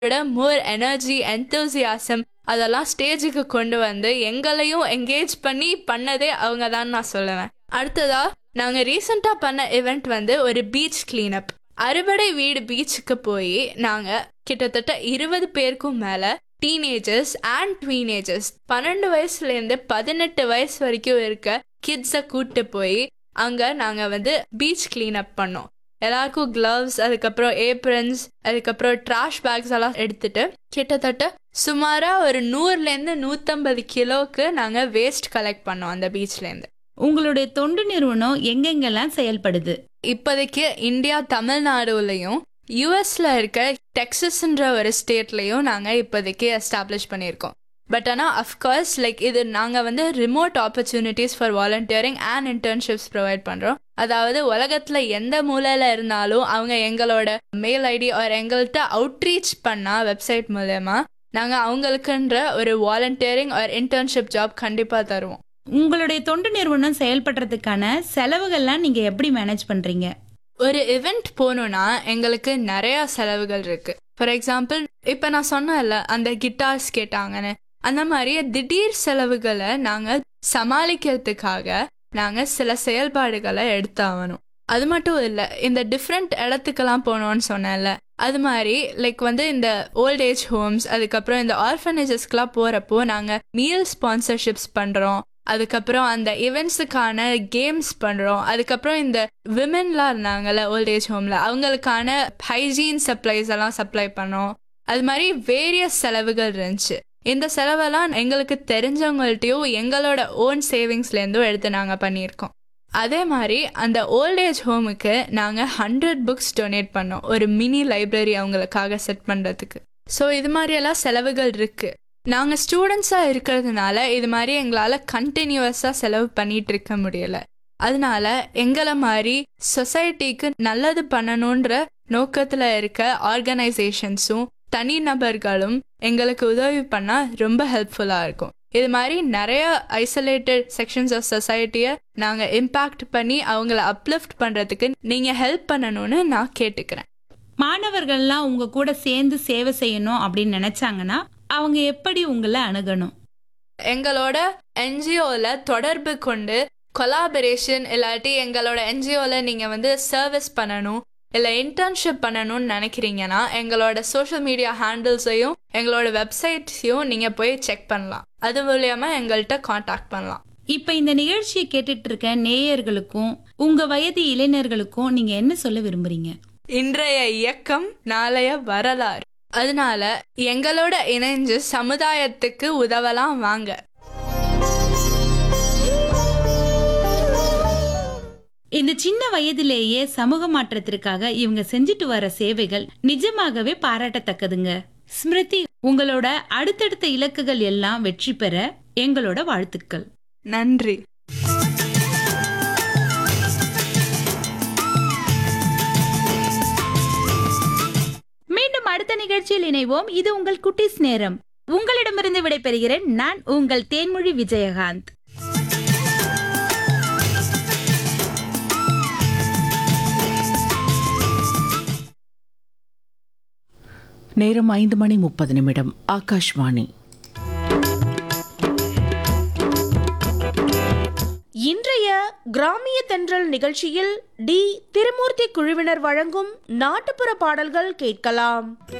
விட மோர் energy enthusiasm அதெல்லாம் ஸ்டேஜுக்கு கொண்டு வந்து எங்களையும் என்கேஜ் பண்ணி பண்ணதே அவங்க தான் நான் சொல்லுவேன் அடுத்ததா நாங்கள் ரீசெண்டாக பண்ண இவெண்ட் வந்து ஒரு பீச் கிளீனப் அறுபடை வீடு பீச்சுக்கு போய் நாங்கள் கிட்டத்தட்ட இருபது பேருக்கும் மேலே டீனேஜர்ஸ் அண்ட் ட்வீனேஜர்ஸ் பன்னெண்டு வயசுலேருந்து பதினெட்டு வயசு வரைக்கும் இருக்க கிட்ஸை கூட்டு போய் அங்கே நாங்கள் வந்து பீச் கிளீனப் பண்ணோம் எல்லாருக்கும் க்ளவ்ஸ் அதுக்கப்புறம் ஏப்ரன்ஸ் அதுக்கப்புறம் ட்ராஷ் பேக்ஸ் எல்லாம் எடுத்துட்டு கிட்டத்தட்ட சுமாராக ஒரு நூறுலேருந்து நூற்றம்பது கிலோவுக்கு நாங்கள் வேஸ்ட் கலெக்ட் பண்ணோம் அந்த பீச்லேருந்து உங்களுடைய தொண்டு நிறுவனம் எங்கெங்கெல்லாம் செயல்படுது இப்போதைக்கு இந்தியா தமிழ்நாடுலையும் யூஎஸ்ல இருக்க டெக்ஸஸ்ன்ற ஒரு ஸ்டேட்லையும் நாங்கள் இப்போதைக்கு எஸ்டாப்ளிஷ் பண்ணியிருக்கோம் பட் ஆனால் அஃப்கோர்ஸ் லைக் இது நாங்கள் வந்து remote opportunities for volunteering and internships provide பண்ணுறோம் அதாவது உலகத்தில் எந்த மூலையில் இருந்தாலும் அவங்க எங்களோட மெயில் ஐடி ஒரு எங்கள்கிட்ட அவுட்ரீச் பண்ணால் வெப்சைட் மூலயமா நாங்கள் அவங்களுக்குன்ற ஒரு வாலண்டியரிங் ஒரு இன்டர்ன்ஷிப் ஜாப் கண்டிப்பாக தருவோம் உங்களுடைய தொண்டு நிறுவனம் செயல்படுறதுக்கான செலவுகள்லாம் நீங்க எப்படி மேனேஜ் பண்றீங்க ஒரு இவெண்ட் போகணுன்னா எங்களுக்கு நிறைய செலவுகள் இருக்கு ஃபார் எக்ஸாம்பிள் இப்போ நான் சொன்னேன்ல அந்த கிட்டார்ஸ் கேட்டாங்கன்னு அந்த மாதிரி திடீர் செலவுகளை நாங்கள் சமாளிக்கிறதுக்காக நாங்கள் சில செயல்பாடுகளை எடுத்தாகணும் அது மட்டும் இல்லை இந்த டிஃப்ரெண்ட் இடத்துக்கெல்லாம் போனோம்னு சொன்னேன்ல அது மாதிரி லைக் வந்து இந்த ஓல்ட் ஏஜ் ஹோம்ஸ் அதுக்கப்புறம் இந்த ஆர்ஃபனேஜஸ்க்கெலாம் போகிறப்போ நாங்கள் மீல் ஸ்பான்சர்ஷிப்ஸ் பண்ணுறோம் அதுக்கப்புறம் அந்த இவெண்ட்ஸுக்கான கேம்ஸ் பண்ணுறோம் அதுக்கப்புறம் இந்த விமென்லாம் இருந்தாங்கல்ல ஓல்ட் ஏஜ் ஹோமில் அவங்களுக்கான ஹைஜீன் சப்ளைஸ் எல்லாம் சப்ளை பண்ணோம் அது மாதிரி வேரியஸ் செலவுகள் இருந்துச்சு இந்த செலவெல்லாம் எங்களுக்கு தெரிஞ்சவங்கள்ட்டையும் எங்களோட ஓன் சேவிங்ஸ்லேருந்தும் எடுத்து நாங்கள் பண்ணியிருக்கோம் அதே மாதிரி அந்த ஓல்ட் ஏஜ் ஹோமுக்கு நாங்கள் ஹண்ட்ரட் புக்ஸ் டொனேட் பண்ணோம் ஒரு மினி லைப்ரரி அவங்களுக்காக செட் பண்ணுறதுக்கு ஸோ இது மாதிரியெல்லாம் செலவுகள் இருக்குது நாங்கள் ஸ்டூடெண்ட்ஸாக இருக்கிறதுனால இது மாதிரி எங்களால் கண்டினியூவஸாக செலவு பண்ணிட்டு இருக்க முடியல அதனால எங்களை மாதிரி சொசைட்டிக்கு நல்லது பண்ணணுன்ற நோக்கத்தில் இருக்க ஆர்கனைசேஷன்ஸும் தனிநபர்களும் எங்களுக்கு உதவி பண்ணால் ரொம்ப ஹெல்ப்ஃபுல்லாக இருக்கும் இது மாதிரி நிறைய ஐசோலேட்டட் செக்ஷன்ஸ் ஆஃப் சொசைட்டியை நாங்கள் இம்பேக்ட் பண்ணி அவங்கள அப்லிஃப்ட் பண்ணுறதுக்கு நீங்கள் ஹெல்ப் பண்ணணும்னு நான் கேட்டுக்கிறேன் மாணவர்கள்லாம் உங்க கூட சேர்ந்து சேவை செய்யணும் அப்படின்னு நினைச்சாங்கன்னா அவங்க எப்படி உங்களை அணுகணும் எங்களோட என்ஜிஓவில் தொடர்பு கொண்டு கொலாபரேஷன் இல்லாட்டி எங்களோட என்ஜிஓவில் நீங்கள் வந்து சர்வீஸ் பண்ணணும் இல்லை இன்டர்ன்ஷிப் பண்ணணும்னு நினைக்கிறீங்கன்னா எங்களோட சோஷியல் மீடியா ஹேண்டில்ஸையும் எங்களோட வெப்சைட்ஸையும் நீங்கள் போய் செக் பண்ணலாம் அது மூலியமா எங்கள்கிட்ட காண்டாக்ட் பண்ணலாம் இப்ப இந்த நிகழ்ச்சியை கேட்டுட்டு இருக்க நேயர்களுக்கும் உங்க வயது இளைஞர்களுக்கும் நீங்க என்ன சொல்ல விரும்புறீங்க இன்றைய இயக்கம் நாளைய வரலாறு அதனால எங்களோட இணைஞ்சு சமுதாயத்துக்கு உதவலாம் வாங்க இந்த சின்ன வயதிலேயே சமூக மாற்றத்திற்காக இவங்க செஞ்சுட்டு வர சேவைகள் நிஜமாகவே பாராட்டத்தக்கதுங்க ஸ்மிருதி உங்களோட அடுத்தடுத்த இலக்குகள் எல்லாம் வெற்றி பெற எங்களோட வாழ்த்துக்கள் நன்றி மீண்டும் அடுத்த நிகழ்ச்சியில் இணைவோம் இது உங்கள் குட்டிஸ் நேரம் உங்களிடமிருந்து விடைபெறுகிறேன் நான் உங்கள் தேன்மொழி விஜயகாந்த் நேரம் ஐந்து மணி முப்பது நிமிடம் ஆகாஷ்வாணி இன்றைய கிராமிய தென்றல் நிகழ்ச்சியில் டி திருமூர்த்தி குழுவினர் வழங்கும் நாட்டுப்புற பாடல்கள் கேட்கலாம்